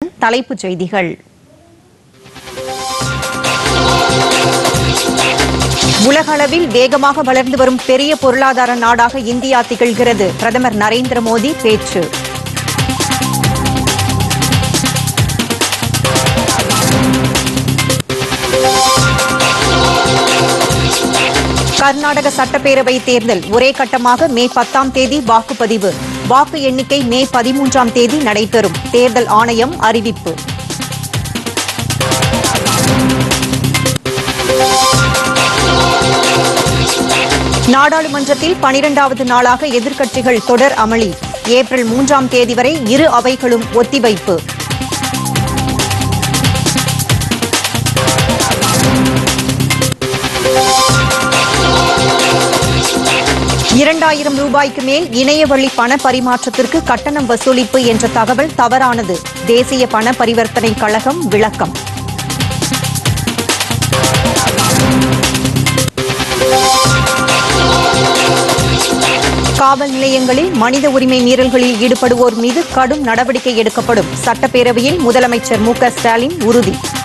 தலைப்புச் செய்திகள் உலகளவில் வேகமாக வளர்ந்து வரும் பெரிய பொருளாதார நாடாக இந்தியா திகழ்கிறது பிரதமர் நரேந்திர மோடி பேச்சு கர்நாடக சட்டப்பேரவை தேர்தல் ஒரே கட்டமாக மே பத்தாம் தேதி வாக்குப்பதிவு வாக்கு எண்ணிக்கை மே பதிமூன்றாம் தேதி நடைபெறும் தேர்தல் ஆணையம் அறிவிப்பு நாடாளுமன்றத்தில் பனிரெண்டாவது நாளாக எதிர்க்கட்சிகள் தொடர் அமளி ஏப்ரல் மூன்றாம் தேதி வரை இரு அவைகளும் ஒத்திவைப்பு இரண்டாயிரம் ரூபாய்க்கு மேல் இணையவழி பண பரிமாற்றத்திற்கு கட்டணம் வசூலிப்பு என்ற தகவல் தவறானது தேசிய பண பரிவர்த்தனை கழகம் விளக்கம் காவல் நிலையங்களில் மனித உரிமை மீறல்களில் ஈடுபடுவோர் மீது கடும் நடவடிக்கை எடுக்கப்படும் சட்டப்பேரவையில் முதலமைச்சர் மு க ஸ்டாலின் உறுதி